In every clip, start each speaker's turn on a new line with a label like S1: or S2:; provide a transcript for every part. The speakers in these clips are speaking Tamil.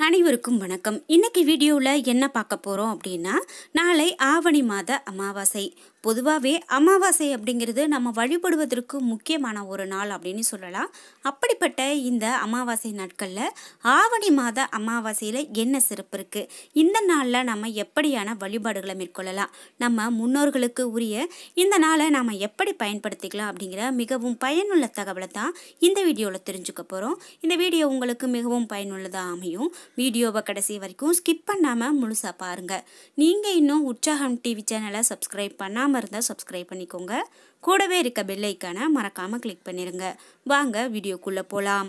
S1: அனைவருக்கும் வணக்கம் இன்னைக்கு வீடியோவில் என்ன பார்க்க போகிறோம் அப்படின்னா நாளை ஆவணி மாத அமாவாசை பொதுவாகவே அமாவாசை அப்படிங்கிறது நம்ம வழிபடுவதற்கு முக்கியமான ஒரு நாள் அப்படின்னு சொல்லலாம் அப்படிப்பட்ட இந்த அமாவாசை நாட்களில் ஆவணி மாத அமாவாசையில் என்ன சிறப்பு இருக்குது இந்த நாளில் நம்ம எப்படியான வழிபாடுகளை மேற்கொள்ளலாம் நம்ம முன்னோர்களுக்கு உரிய இந்த நாளை நாம் எப்படி பயன்படுத்திக்கலாம் அப்படிங்கிற மிகவும் பயனுள்ள தகவலை தான் இந்த வீடியோவில் தெரிஞ்சுக்க போகிறோம் இந்த வீடியோ உங்களுக்கு மிகவும் பயனுள்ளதாக அமையும் வீடியோவை கடைசி வரைக்கும் ஸ்கிப் பண்ணாமல் முழுசாக பாருங்கள் நீங்கள் இன்னும் உற்சாகம் டிவி சேனலை சப்ஸ்கிரைப் பண்ணாமல் இருந்தால் சப்ஸ்கிரைப் பண்ணிக்கோங்க கூடவே இருக்க பெல் ஐக்கானை மறக்காமல் கிளிக் பண்ணிடுங்க வாங்க வீடியோக்குள்ளே போகலாம்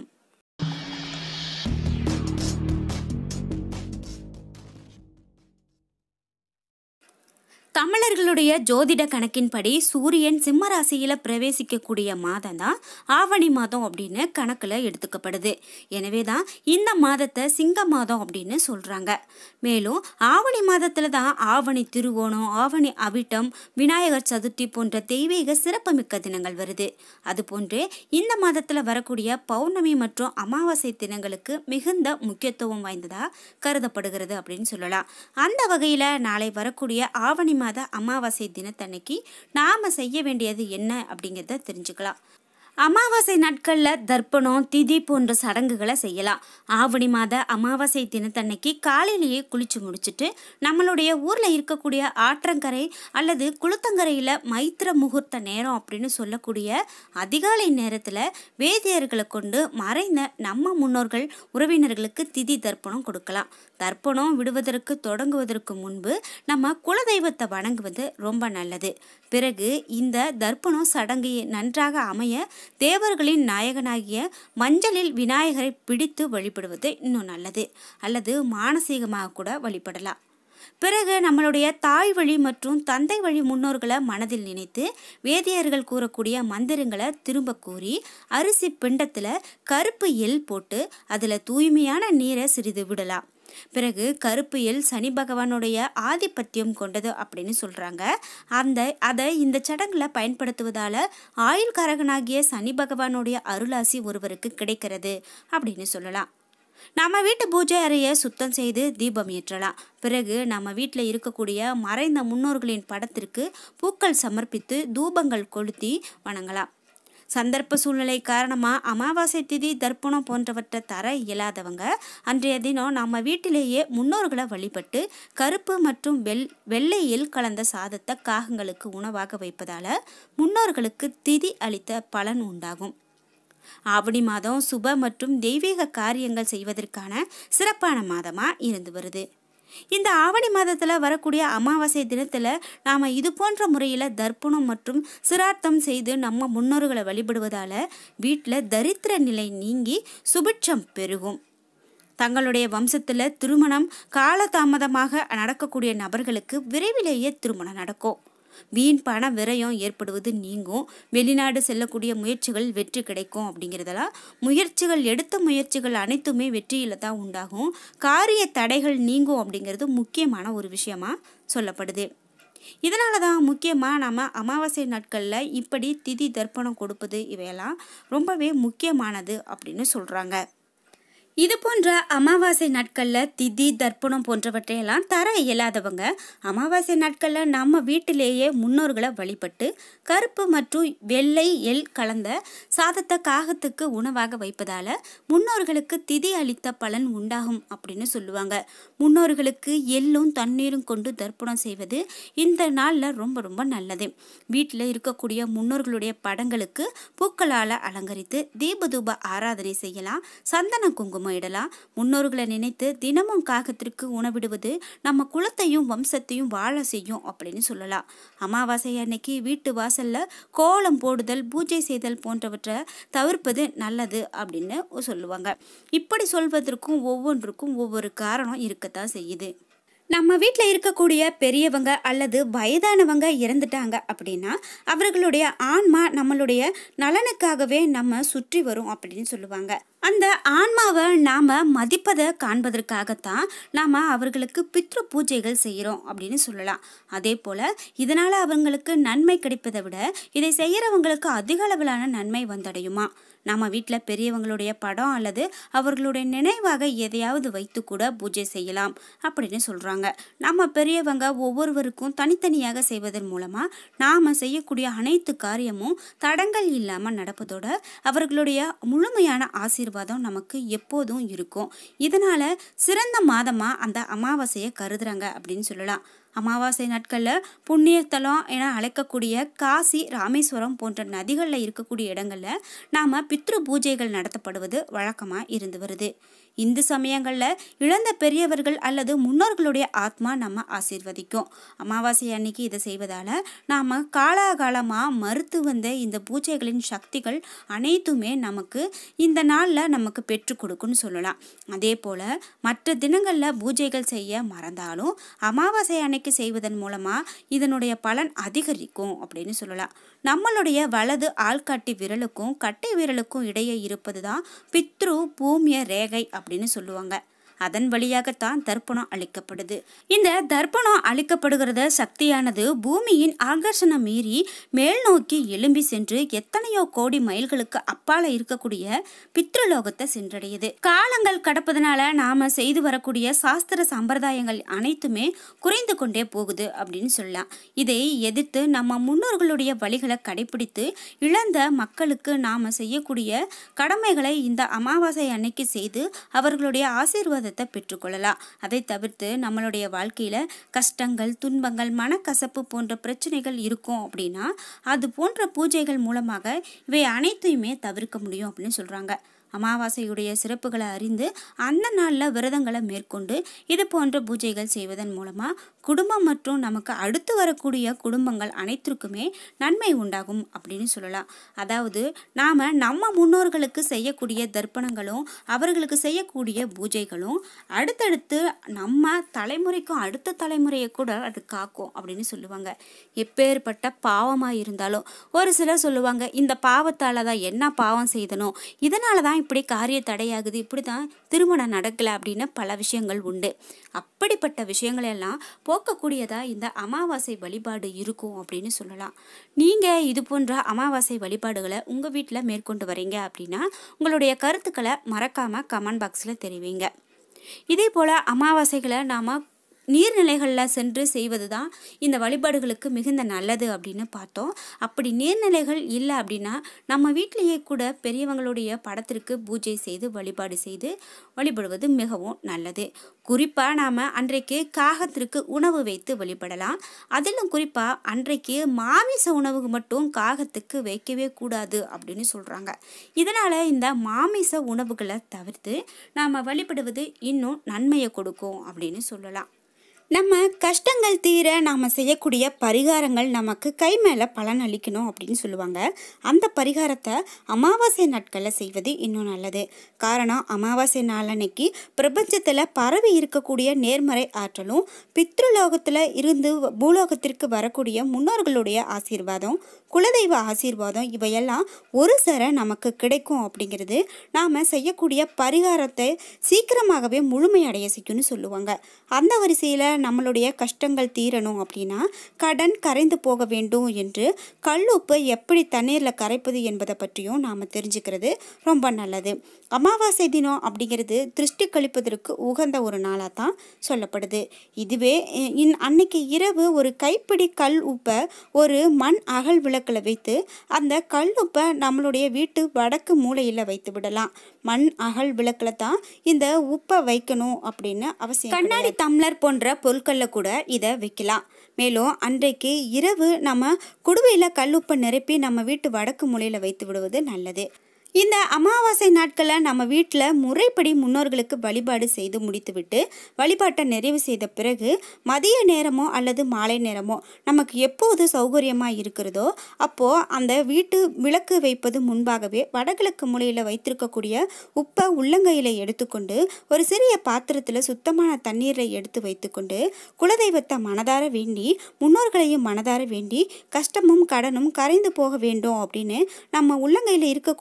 S1: தமிழர்களுடைய ஜோதிட கணக்கின்படி சூரியன் சிம்ம ராசியில் பிரவேசிக்கக்கூடிய மாதம் தான் ஆவணி மாதம் அப்படின்னு கணக்கில் எடுத்துக்கப்படுது எனவே தான் இந்த மாதத்தை சிங்க மாதம் அப்படின்னு சொல்கிறாங்க மேலும் ஆவணி மாதத்தில் தான் ஆவணி திருவோணம் ஆவணி அவிட்டம் விநாயகர் சதுர்த்தி போன்ற தெய்வீக சிறப்புமிக்க தினங்கள் வருது அதுபோன்று இந்த மாதத்தில் வரக்கூடிய பௌர்ணமி மற்றும் அமாவாசை தினங்களுக்கு மிகுந்த முக்கியத்துவம் வாய்ந்ததாக கருதப்படுகிறது அப்படின்னு சொல்லலாம் அந்த வகையில் நாளை வரக்கூடிய ஆவணி மாத அமாவாசை தினத்தன்னைக்கு நாம் செய்ய வேண்டியது என்ன அப்படிங்கிறத தெரிஞ்சுக்கலாம் அமாவாசை நாட்களில் தர்ப்பணம் திதி போன்ற சடங்குகளை செய்யலாம் ஆவணி மாத அமாவாசை தினத்தன்னைக்கு காலையிலேயே குளிச்சு முடிச்சுட்டு நம்மளுடைய ஊரில் இருக்கக்கூடிய ஆற்றங்கரை அல்லது குளுத்தங்கரையில் மைத்திர முகூர்த்த நேரம் அப்படின்னு சொல்லக்கூடிய அதிகாலை நேரத்தில் வேதியர்களை கொண்டு மறைந்த நம்ம முன்னோர்கள் உறவினர்களுக்கு திதி தர்ப்பணம் கொடுக்கலாம் தர்ப்பணம் விடுவதற்கு தொடங்குவதற்கு முன்பு நம்ம குலதெய்வத்தை வணங்குவது ரொம்ப நல்லது பிறகு இந்த தர்ப்பணம் சடங்கு நன்றாக அமைய தேவர்களின் நாயகனாகிய மஞ்சளில் விநாயகரை பிடித்து வழிபடுவது இன்னும் நல்லது அல்லது மானசீகமாக கூட வழிபடலாம் பிறகு நம்மளுடைய தாய் வழி மற்றும் தந்தை வழி முன்னோர்களை மனதில் நினைத்து வேதியர்கள் கூறக்கூடிய மந்திரங்களை திரும்ப கூறி அரிசி பிண்டத்தில் கருப்பு எல் போட்டு அதில் தூய்மையான நீரை சிறிது விடலாம் பிறகு கருப்பு எல் சனி பகவானுடைய ஆதிபத்தியம் கொண்டது அப்படின்னு சொல்கிறாங்க அந்த அதை இந்த சடங்கில் பயன்படுத்துவதால் ஆயுள்காரகனாகிய சனி பகவானுடைய அருளாசி ஒருவருக்கு கிடைக்கிறது அப்படின்னு சொல்லலாம் நம்ம வீட்டு பூஜை அறையை சுத்தம் செய்து தீபம் ஏற்றலாம் பிறகு நம்ம வீட்டில் இருக்கக்கூடிய மறைந்த முன்னோர்களின் படத்திற்கு பூக்கள் சமர்ப்பித்து தூபங்கள் கொளுத்தி வணங்கலாம் சந்தர்ப்ப சூழ்நிலை காரணமாக அமாவாசை திதி தர்ப்பணம் போன்றவற்றை தர இயலாதவங்க அன்றைய தினம் நம்ம வீட்டிலேயே முன்னோர்களை வழிபட்டு கருப்பு மற்றும் வெள் வெள்ளையில் கலந்த சாதத்தை காகங்களுக்கு உணவாக வைப்பதால் முன்னோர்களுக்கு திதி அளித்த பலன் உண்டாகும் ஆவணி மாதம் சுப மற்றும் தெய்வீக காரியங்கள் செய்வதற்கான சிறப்பான மாதமாக இருந்து வருது இந்த ஆவணி மாதத்தில் வரக்கூடிய அமாவாசை தினத்தில் நாம் இது போன்ற முறையில் தர்ப்பணம் மற்றும் சிரார்த்தம் செய்து நம்ம முன்னோர்களை வழிபடுவதால் வீட்டில் தரித்திர நிலை நீங்கி சுபிட்சம் பெருகும் தங்களுடைய வம்சத்தில் திருமணம் காலதாமதமாக நடக்கக்கூடிய நபர்களுக்கு விரைவிலேயே திருமணம் நடக்கும் வீண் பண விரயம் ஏற்படுவது நீங்கும் வெளிநாடு செல்லக்கூடிய முயற்சிகள் வெற்றி கிடைக்கும் அப்படிங்கிறதெல்லாம் முயற்சிகள் எடுத்த முயற்சிகள் அனைத்துமே வெற்றியில் தான் உண்டாகும் காரிய தடைகள் நீங்கும் அப்படிங்கிறது முக்கியமான ஒரு விஷயமா சொல்லப்படுது இதனால தான் முக்கியமாக நம்ம அமாவாசை நாட்களில் இப்படி திதி தர்ப்பணம் கொடுப்பது இவையெல்லாம் ரொம்பவே முக்கியமானது அப்படின்னு சொல்கிறாங்க இது போன்ற அமாவாசை நாட்களில் திதி தர்ப்பணம் போன்றவற்றையெல்லாம் தர இயலாதவங்க அமாவாசை நாட்களில் நம்ம வீட்டிலேயே முன்னோர்களை வழிபட்டு கருப்பு மற்றும் வெள்ளை எல் கலந்த சாதத்தை காகத்துக்கு உணவாக வைப்பதால் முன்னோர்களுக்கு திதி அளித்த பலன் உண்டாகும் அப்படின்னு சொல்லுவாங்க முன்னோர்களுக்கு எள்ளும் தண்ணீரும் கொண்டு தர்ப்பணம் செய்வது இந்த நாளில் ரொம்ப ரொம்ப நல்லது வீட்டில் இருக்கக்கூடிய முன்னோர்களுடைய படங்களுக்கு பூக்களால் அலங்கரித்து தீபதூப ஆராதனை செய்யலாம் சந்தன குங்குமம் குங்குமம் இடலாம் முன்னோர்களை நினைத்து தினமும் காகத்திற்கு உணவிடுவது நம்ம குலத்தையும் வம்சத்தையும் வாழ செய்யும் அப்படின்னு சொல்லலாம் அமாவாசை அன்னைக்கு வீட்டு வாசல்ல கோலம் போடுதல் பூஜை செய்தல் போன்றவற்றை தவிர்ப்பது நல்லது அப்படின்னு சொல்லுவாங்க இப்படி சொல்வதற்கும் ஒவ்வொன்றுக்கும் ஒவ்வொரு காரணம் இருக்கத்தான் செய்யுது நம்ம வீட்டில் இருக்கக்கூடிய பெரியவங்க அல்லது வயதானவங்க இறந்துட்டாங்க அப்படின்னா அவர்களுடைய ஆன்மா நம்மளுடைய நலனுக்காகவே நம்ம சுற்றி வரும் அப்படின்னு சொல்லுவாங்க அந்த ஆன்மாவை நாம் மதிப்பதை காண்பதற்காகத்தான் நாம் அவர்களுக்கு பித்ரு பூஜைகள் செய்கிறோம் அப்படின்னு சொல்லலாம் அதே போல் இதனால் அவங்களுக்கு நன்மை கிடைப்பதை விட இதை செய்கிறவங்களுக்கு அதிக அளவிலான நன்மை வந்தடையுமா நம்ம வீட்டில் பெரியவங்களுடைய படம் அல்லது அவர்களுடைய நினைவாக எதையாவது வைத்து கூட பூஜை செய்யலாம் அப்படின்னு சொல்கிறாங்க நம்ம பெரியவங்க ஒவ்வொருவருக்கும் தனித்தனியாக செய்வதன் மூலமாக நாம் செய்யக்கூடிய அனைத்து காரியமும் தடங்கள் இல்லாமல் நடப்பதோட அவர்களுடைய முழுமையான ஆசீர்வாதம் நமக்கு எப்போதும் இருக்கும் இதனால் சிறந்த மாதமாக அந்த அமாவாசையை கருதுறாங்க அப்படின்னு சொல்லலாம் அமாவாசை நாட்களில் புண்ணியத்தலம் என அழைக்கக்கூடிய காசி ராமேஸ்வரம் போன்ற நதிகளில் இருக்கக்கூடிய இடங்களில் நாம் பித்ரு பூஜைகள் நடத்தப்படுவது வழக்கமாக இருந்து வருது இந்து சமயங்களில் இழந்த பெரியவர்கள் அல்லது முன்னோர்களுடைய ஆத்மா நம்ம ஆசீர்வதிக்கும் அமாவாசை அன்னைக்கு இதை செய்வதால் நாம் காலாகாலமாக மறுத்து வந்த இந்த பூஜைகளின் சக்திகள் அனைத்துமே நமக்கு இந்த நாளில் நமக்கு பெற்றுக் கொடுக்குன்னு சொல்லலாம் அதே போல் மற்ற தினங்களில் பூஜைகள் செய்ய மறந்தாலும் அமாவாசை அன்னைக்கு செய்வதன் மூலமாக இதனுடைய பலன் அதிகரிக்கும் அப்படின்னு சொல்லலாம் நம்மளுடைய வலது ஆள்காட்டி விரலுக்கும் கட்டை விரலுக்கும் இடையே இருப்பது தான் பித்ரு பூமிய ரேகை அப்படின்னு சொல்லுவாங்க அதன் வழியாகத்தான் தர்ப்பணம் அளிக்கப்படுது இந்த தர்ப்பணம் அளிக்கப்படுகிறத சக்தியானது பூமியின் ஆகர்ஷணம் மீறி மேல் நோக்கி எழும்பி சென்று எத்தனையோ கோடி மைல்களுக்கு அப்பால இருக்கக்கூடிய பித்ருலோகத்தை சென்றடையுது காலங்கள் கடப்பதனால நாம செய்து வரக்கூடிய சாஸ்திர சம்பிரதாயங்கள் அனைத்துமே குறைந்து கொண்டே போகுது அப்படின்னு சொல்லலாம் இதை எதிர்த்து நம்ம முன்னோர்களுடைய வழிகளை கடைபிடித்து இழந்த மக்களுக்கு நாம செய்யக்கூடிய கடமைகளை இந்த அமாவாசை அன்னைக்கு செய்து அவர்களுடைய ஆசீர்வாதத்தை பெற்றுக்கொள்ளலாம் அதை தவிர்த்து நம்மளுடைய வாழ்க்கையில் கஷ்டங்கள் துன்பங்கள் மனக்கசப்பு போன்ற பிரச்சனைகள் இருக்கும் அப்படின்னா அது போன்ற பூஜைகள் மூலமாக இவை அனைத்தையுமே தவிர்க்க முடியும் அப்படின்னு சொல்கிறாங்க அமாவாசையுடைய சிறப்புகளை அறிந்து அந்த நாளில் விரதங்களை மேற்கொண்டு இது போன்ற பூஜைகள் செய்வதன் மூலமாக குடும்பம் மற்றும் நமக்கு அடுத்து வரக்கூடிய குடும்பங்கள் அனைத்திற்குமே நன்மை உண்டாகும் அப்படின்னு சொல்லலாம் அதாவது நாம் நம்ம முன்னோர்களுக்கு செய்யக்கூடிய தர்ப்பணங்களும் அவர்களுக்கு செய்யக்கூடிய பூஜைகளும் அடுத்தடுத்து நம்ம தலைமுறைக்கும் அடுத்த தலைமுறையை கூட அது காக்கும் அப்படின்னு சொல்லுவாங்க எப்பேற்பட்ட பாவமாக இருந்தாலும் ஒரு சிலர் சொல்லுவாங்க இந்த பாவத்தால் தான் என்ன பாவம் செய்தனோ இதனால தான் இப்படி காரிய தடையாகுது இப்படி தான் திருமணம் நடக்கலை அப்படின்னு பல விஷயங்கள் உண்டு அப்படிப்பட்ட விஷயங்கள் எல்லாம் போக்கக்கூடியதாக இந்த அமாவாசை வழிபாடு இருக்கும் அப்படின்னு சொல்லலாம் நீங்கள் இது போன்ற அமாவாசை வழிபாடுகளை உங்கள் வீட்டில் மேற்கொண்டு வரீங்க அப்படின்னா உங்களுடைய கருத்துக்களை மறக்காமல் கமெண்ட் பாக்ஸில் தெரிவிங்க இதே போல் அமாவாசைகளை நாம் நீர்நிலைகளில் சென்று செய்வது தான் இந்த வழிபாடுகளுக்கு மிகுந்த நல்லது அப்படின்னு பார்த்தோம் அப்படி நீர்நிலைகள் இல்லை அப்படின்னா நம்ம வீட்டிலேயே கூட பெரியவங்களுடைய படத்திற்கு பூஜை செய்து வழிபாடு செய்து வழிபடுவது மிகவும் நல்லது குறிப்பாக நாம் அன்றைக்கு காகத்திற்கு உணவு வைத்து வழிபடலாம் அதிலும் குறிப்பாக அன்றைக்கு மாமிச உணவு மட்டும் காகத்துக்கு வைக்கவே கூடாது அப்படின்னு சொல்கிறாங்க இதனால் இந்த மாமிச உணவுகளை தவிர்த்து நாம் வழிபடுவது இன்னும் நன்மையை கொடுக்கும் அப்படின்னு சொல்லலாம் நம்ம கஷ்டங்கள் தீர நாம் செய்யக்கூடிய பரிகாரங்கள் நமக்கு கை மேலே பலன் அளிக்கணும் அப்படின்னு சொல்லுவாங்க அந்த பரிகாரத்தை அமாவாசை நாட்களில் செய்வது இன்னும் நல்லது காரணம் அமாவாசை நாளன்னைக்கு பிரபஞ்சத்தில் பரவி இருக்கக்கூடிய நேர்மறை ஆற்றலும் பித்ருலோகத்தில் இருந்து பூலோகத்திற்கு வரக்கூடிய முன்னோர்களுடைய ஆசீர்வாதம் குலதெய்வ ஆசீர்வாதம் இவையெல்லாம் ஒரு சர நமக்கு கிடைக்கும் அப்படிங்கிறது நாம் செய்யக்கூடிய பரிகாரத்தை சீக்கிரமாகவே முழுமையடைய செய்யும்னு சொல்லுவாங்க அந்த வரிசையில் நம்மளுடைய கஷ்டங்கள் தீரணும் அப்படின்னா கடன் கரைந்து போக வேண்டும் என்று கல்லுப்பு எப்படி தண்ணீரில் கரைப்பது என்பதை பற்றியும் நாம் தெரிஞ்சுக்கிறது ரொம்ப நல்லது அமாவாசை தினம் அப்படிங்கிறது திருஷ்டி கழிப்பதற்கு உகந்த ஒரு நாளாக தான் சொல்லப்படுது இதுவே அஹ், இன் அன்னைக்கு இரவு ஒரு கைப்பிடி கல் உப்பை ஒரு மண் அகல் விளக்கில் வைத்து அந்த கல் உப்பை நம்மளுடைய வீட்டு வடக்கு மூலையில் வைத்து விடலாம் மண் அகல் விளக்கில் தான் இந்த உப்பை வைக்கணும் அப்படின்னு அவசியம் கண்ணாடி டம்ளர் போன்ற பொருட்களில் கூட இதை வைக்கலாம் மேலும் அன்றைக்கு இரவு நம்ம குடுவையில் கல்லுப்பை நிரப்பி நம்ம வீட்டு வடக்கு மூலையில் வைத்து விடுவது நல்லது இந்த அமாவாசை நாட்களில் நம்ம வீட்டில் முறைப்படி முன்னோர்களுக்கு வழிபாடு செய்து முடித்துவிட்டு வழிபாட்டை நிறைவு செய்த பிறகு மதிய நேரமோ அல்லது மாலை நேரமோ நமக்கு எப்போது சௌகரியமாக இருக்கிறதோ அப்போது அந்த வீட்டு விளக்கு வைப்பது முன்பாகவே வடகிழக்கு மூலையில் வைத்திருக்கக்கூடிய உப்பை உள்ளங்கையில் எடுத்துக்கொண்டு ஒரு சிறிய பாத்திரத்தில் சுத்தமான தண்ணீரை எடுத்து வைத்துக்கொண்டு குலதெய்வத்தை மனதார வேண்டி முன்னோர்களையும் மனதார வேண்டி கஷ்டமும் கடனும் கரைந்து போக வேண்டும் அப்படின்னு நம்ம உள்ளங்கையில் இருக்கக்கூடிய உப்பு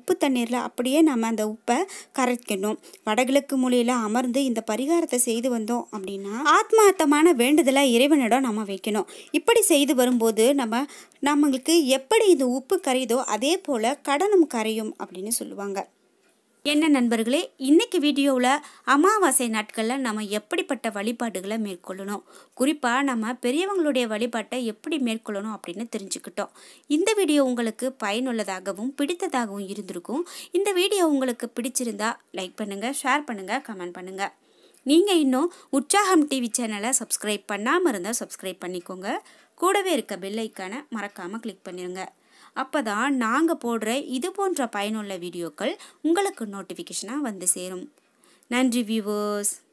S1: உப்பு தண்ணீரில் அப்படியே நம்ம அந்த உப்பை கரைக்கணும் வடகிழக்கு மூலையில் அமர்ந்து இந்த பரிகாரத்தை செய்து வந்தோம் அப்படின்னா ஆத்மார்த்தமான வேண்டுதலை இறைவனிடம் நம்ம வைக்கணும் இப்படி செய்து வரும்போது நம்ம நம்மளுக்கு எப்படி இந்த உப்பு கரையுதோ அதே போல் கடனும் கரையும் அப்படின்னு சொல்லுவாங்க என்ன நண்பர்களே இன்னைக்கு வீடியோவில் அமாவாசை நாட்களில் நம்ம எப்படிப்பட்ட வழிபாடுகளை மேற்கொள்ளணும் குறிப்பாக நம்ம பெரியவங்களுடைய வழிபாட்டை எப்படி மேற்கொள்ளணும் அப்படின்னு தெரிஞ்சுக்கிட்டோம் இந்த வீடியோ உங்களுக்கு பயனுள்ளதாகவும் பிடித்ததாகவும் இருந்திருக்கும் இந்த வீடியோ உங்களுக்கு பிடிச்சிருந்தா லைக் பண்ணுங்கள் ஷேர் பண்ணுங்கள் கமெண்ட் பண்ணுங்கள் நீங்கள் இன்னும் உற்சாகம் டிவி சேனலை சப்ஸ்கிரைப் பண்ணாமல் இருந்தால் சப்ஸ்கிரைப் பண்ணிக்கோங்க கூடவே இருக்க பெல் ஐக்கானை மறக்காமல் கிளிக் பண்ணிடுங்க அப்போ தான் நாங்கள் போடுற இது போன்ற பயனுள்ள வீடியோக்கள் உங்களுக்கு நோட்டிஃபிகேஷனாக வந்து சேரும் நன்றி வியூவர்ஸ்